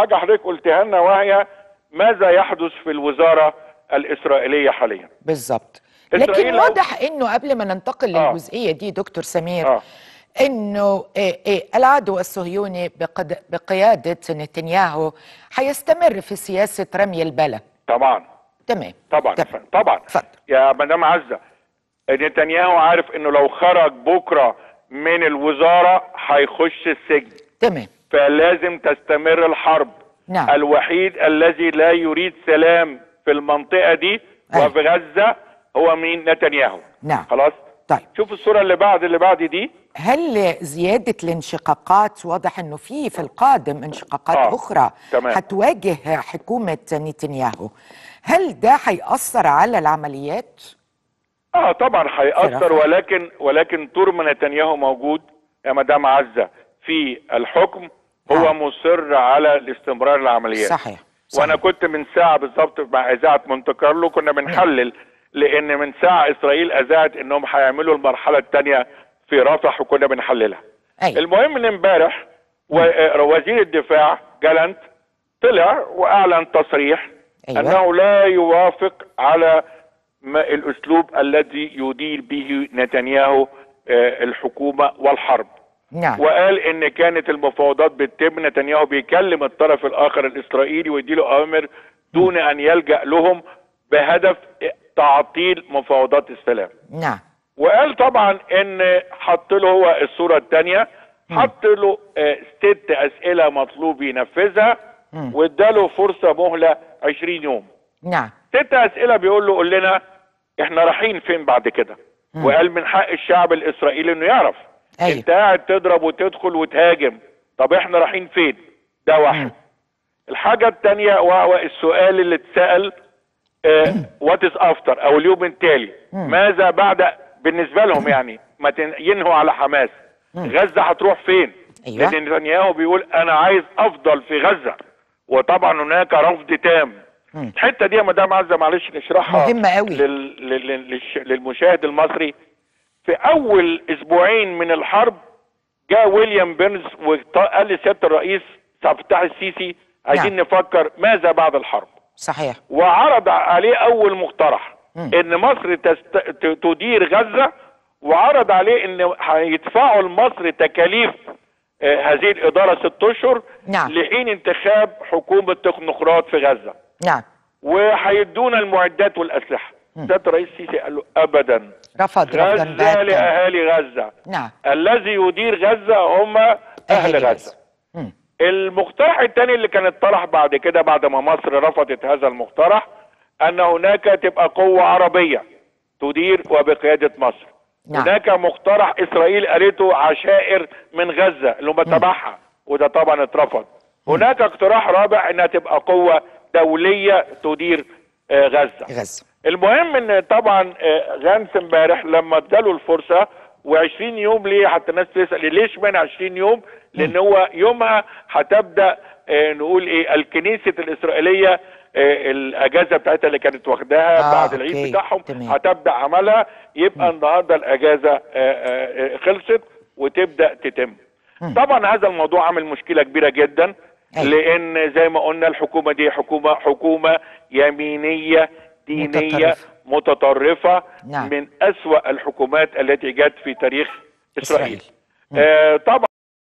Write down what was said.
حاجه حضرتك قلتها لنا وهي ماذا يحدث في الوزاره الاسرائيليه حاليا بالظبط إسرائيل لكن لو- واضح انه قبل ما ننتقل آه. للجزئيه دي دكتور سمير آه. انه إيه إيه العدو الصهيوني بقد بقياده نتنياهو حيستمر في سياسه رمي البلا طبعا تمام طبعا يا تمام. فندم، طبعا اتفضل. يا مدام عزه نتنياهو عارف انه لو خرج بكره من الوزاره هيخش السجن تمام فلازم تستمر الحرب نعم. الوحيد الذي لا يريد سلام في المنطقه دي أيوة. وفي غزه هو مين نتنياهو نعم. خلاص طيب شوف الصوره اللي بعد اللي بعد دي هل زيادة الانشقاقات واضح انه في في القادم انشقاقات آه، اخرى تمام. هتواجه حكومة نتنياهو هل ده هيأثر على العمليات؟ اه طبعا هيأثر رفح. ولكن ولكن طول ما نتنياهو موجود يا مدام عزه في الحكم هو آه. مصر على الاستمرار العمليات صحيح, صحيح. وانا كنت من ساعه بالظبط مع اذاعه مونte كارلو كنا بنحلل لان من ساعه اسرائيل اذاعت انهم هيعملوا المرحله الثانيه في رفح وكنا بنحللها أيوة. المهم ان امبارح و- وزير الدفاع جالنت طلع واعلن تصريح أيوة. انه لا يوافق على ما الاسلوب الذي يدير به نتنياهو آه، الحكومه والحرب نعم وقال ان كانت المفاوضات بتتم نتنياهو بيكلم الطرف الاخر الاسرائيلي ويديله اوامر دون ان يلجا لهم بهدف تعطيل مفاوضات السلام نعم وقال طبعا ان حط له هو الصوره الثانيه حط له آه، ست اسئله مطلوب ينفذها واداله فرصه مهله 20 يوم نعم ست اسئله بيقول له قول لنا احنا رايحين فين بعد كده وقال من حق الشعب الاسرائيلي انه يعرف أيوة. انت قاعد تضرب وتدخل وتهاجم طب احنا رايحين فين ده واحد الحاجه الثانيه وهو السؤال اللي اتسال وات از افتر او اليوم التالي ماذا بعد بالنسبه لهم يعني ما تن- ينهوا على حماس غزه هتروح فين أيوة. لان نتنياهو بيقول انا عايز افضل في غزه وطبعا هناك رفض تام الحته دي يا مدام عزه معلش نشرحها مهمة قوي. لل... لل... للش... للمشاهد المصري في اول اسبوعين من الحرب جاء ويليام بيرنز وقال لسياده الرئيس عبد الفتاح السيسي عايزين نعم. نفكر ماذا بعد الحرب صحيح وعرض عليه اول مقترح ان مصر تست... ت- تدير غزه وعرض عليه ان هيدفعوا لمصر تكاليف آه، هذه الاداره ست اشهر نعم. لحين انتخاب حكومه تكنوقراط في غزه نعم وهيدونا المعدات والاسلحه سياده الرئيس السيسي قال له ابدا رفض رفضا غزه باتا لاهالي غزه نعم الذي يدير غزه هم اهل أهل غزه مم. المقترح الثاني اللي كان اتطرح بعد كده بعد ما مصر رفضت هذا المقترح ان هناك تبقى قوه عربيه تدير وبقياده مصر نعم. هناك مقترح اسرائيل قالته عشائر من غزه اللي هم تبعها وده طبعا اترفض هناك اقتراح رابع انها تبقى قوه دوليه تدير آه، غزه غزة المهم ان طبعا آه، غانس امبارح لما اداله الفرصه و20 يوم ليه حتى الناس تسال ليش من 20 يوم؟ لان هو يومها هتبدا آه، نقول ايه الكنيسه الاسرائيليه آه، الاجازه بتاعتها اللي كانت واخداها آه، بعد العيد أوكي. بتاعهم تمام. هتبدا عملها يبقى النهارده الاجازه آه، آه، آه، خلصت وتبدا تتم. طبعا هذا الموضوع عامل مشكله كبيره جدا أيوة. لان زي ما قلنا الحكومه دي حكومه حكومه يمينيه دينيه متطرفة. متطرفه نعم. من اسوا الحكومات التي جت في تاريخ اسرائيل, إسرائيل. آه طبعا